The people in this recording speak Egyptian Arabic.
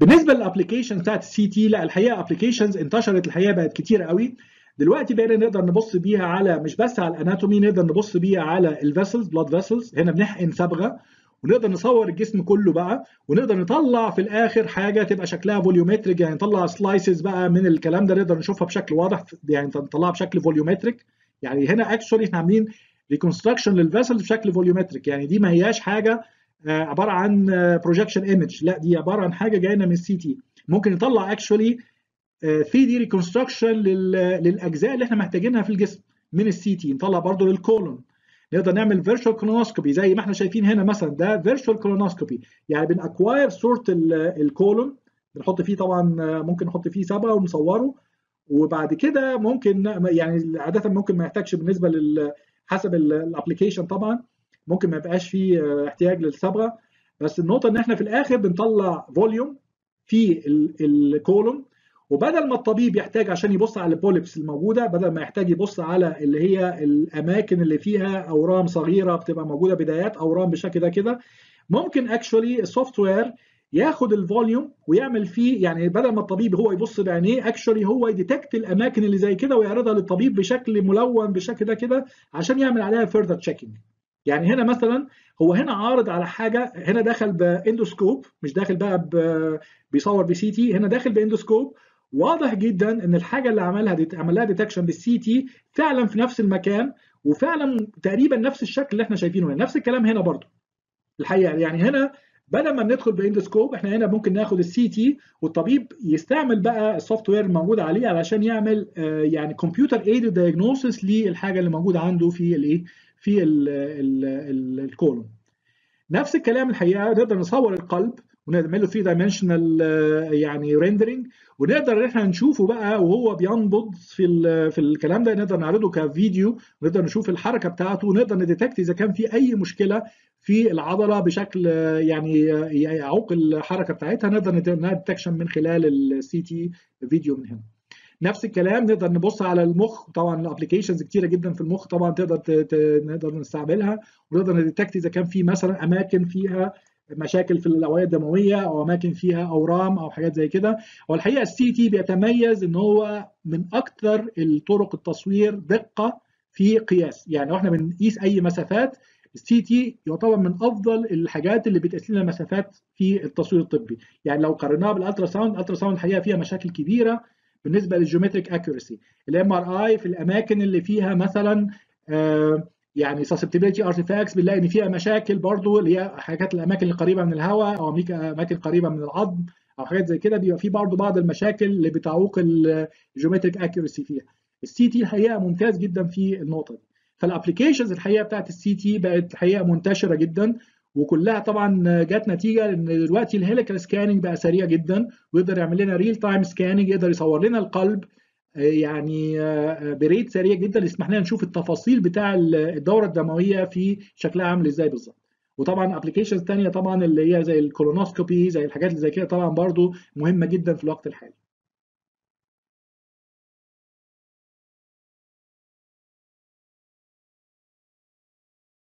بالنسبه للابلكيشن بتاعت السي تي لا الحقيقه ابلكيشنز انتشرت الحقيقه بقت كتير قوي دلوقتي بقينا نقدر نبص بيها على مش بس على الاناتومي نقدر نبص بيها على الفيسلز بلاد فيسلز هنا بنحقن صبغه ونقدر نصور الجسم كله بقى ونقدر نطلع في الاخر حاجه تبقى شكلها فوليومتريك يعني نطلع سلايسز بقى من الكلام ده نقدر نشوفها بشكل واضح يعني نطلعها بشكل فوليومتريك يعني هنا اكشولي احنا عاملين ريكونستراكشن للفيسل بشكل فوليومتريك يعني دي ما هياش حاجه عباره عن بروجكشن ايمج لا دي عباره عن حاجه جايه من السي تي ممكن نطلع اكشولي 3 دي ريكونستراكشن للاجزاء اللي احنا محتاجينها في الجسم من السي تي نطلع برضو للكولون نقدر نعمل فيرتشوال كولونوسكوبي زي ما احنا شايفين هنا مثلا ده فيرتشوال كولونوسكوبي يعني بنأكواير صوره الكولون بنحط فيه طبعا ممكن نحط فيه صبغه ونصوره وبعد كده ممكن يعني عاده ممكن ما يحتاجش بالنسبه لل حسب الابلكيشن طبعا ممكن ما يبقاش فيه احتياج للصبغه بس النقطه ان احنا في الاخر بنطلع فوليوم في الكولون وبدل ما الطبيب يحتاج عشان يبص على البوليبس الموجوده بدل ما يحتاج يبص على اللي هي الاماكن اللي فيها اورام صغيره بتبقى موجوده بدايات اورام بالشكل ده كده ممكن اكشولي السوفت وير ياخد الفوليوم ويعمل فيه يعني بدل ما الطبيب هو يبص بعينيه اكشولي هو يديتكت الاماكن اللي زي كده ويعرضها للطبيب بشكل ملون بالشكل ده كده عشان يعمل عليها فيرذر تشيكينج يعني هنا مثلا هو هنا عارض على حاجه هنا داخل باندوسكوب مش داخل بقى بيصور بسي تي هنا داخل باندوسكوب واضح جدا ان الحاجه اللي عملها دي عمل لها ديتكشن بالسي تي فعلا في نفس المكان وفعلا تقريبا نفس الشكل اللي احنا شايفينه هنا نفس الكلام هنا برضو الحقيقه يعني هنا بدل ما ندخل باندوسكوب احنا هنا ممكن ناخد السي تي والطبيب يستعمل بقى السوفت وير الموجود عليه علشان يعمل آه يعني كمبيوتر ايد دايجنوسيس للحاجه اللي موجوده عنده في الايه في الكولون نفس الكلام الحقيقه نقدر نصور القلب ونعمل له 3 دايمنشنال يعني ريندرنج ونقدر ان احنا نشوفه بقى وهو بينبض في في الكلام ده نقدر نعرضه كفيديو ونقدر نشوف الحركه بتاعته ونقدر نديتكت اذا كان في اي مشكله في العضله بشكل يعني يعوق الحركه بتاعتها نقدر نعمل ديتكشن من خلال السي تي فيديو من هنا. نفس الكلام نقدر نبص على المخ طبعا الابلكيشنز كتيره جدا في المخ طبعا تقدر نقدر نستعملها ونقدر نديتكت اذا كان في مثلا اماكن فيها مشاكل في الاوعيه الدمويه او اماكن فيها اورام او حاجات زي كده والحقيقه السي تي بيتميز ان هو من اكثر الطرق التصوير دقه في قياس يعني لو احنا بنقيس اي مسافات السي تي يعتبر من افضل الحاجات اللي بتقيس لنا مسافات في التصوير الطبي يعني لو قارناها بالالترا ساوند الالترا ساوند الحقيقه فيها مشاكل كبيره بالنسبه للجيومتريك اكيورسي الام ار اي في الاماكن اللي فيها مثلا آه يعني susceptibility artifacts بنلاقي ان فيها مشاكل برضو اللي هي حاجات الاماكن القريبه من الهواء او اماكن قريبه من العظم او حاجات زي كده بيبقى في برضو بعض المشاكل اللي بتعوق الجيومتريك اكيورسي فيها السي تي الحقيقه ممتاز جدا في النقطه دي فالابلكيشنز الحقيقه بتاعت السي تي بقت الحقيقه منتشره جدا وكلها طبعا جت نتيجه ان دلوقتي الهيليكال سكاننج بقى سريع جدا ويقدر يعمل لنا ريل تايم سكاننج يقدر يصور لنا القلب يعني بريت سريع جدا يسمح لنا نشوف التفاصيل بتاع الدوره الدمويه في شكلها عامل ازاي بالظبط وطبعا ابلكيشنز ثانيه طبعا اللي هي زي الكولونوسكوبي زي الحاجات اللي زي كده طبعا برضو مهمه جدا في الوقت الحالي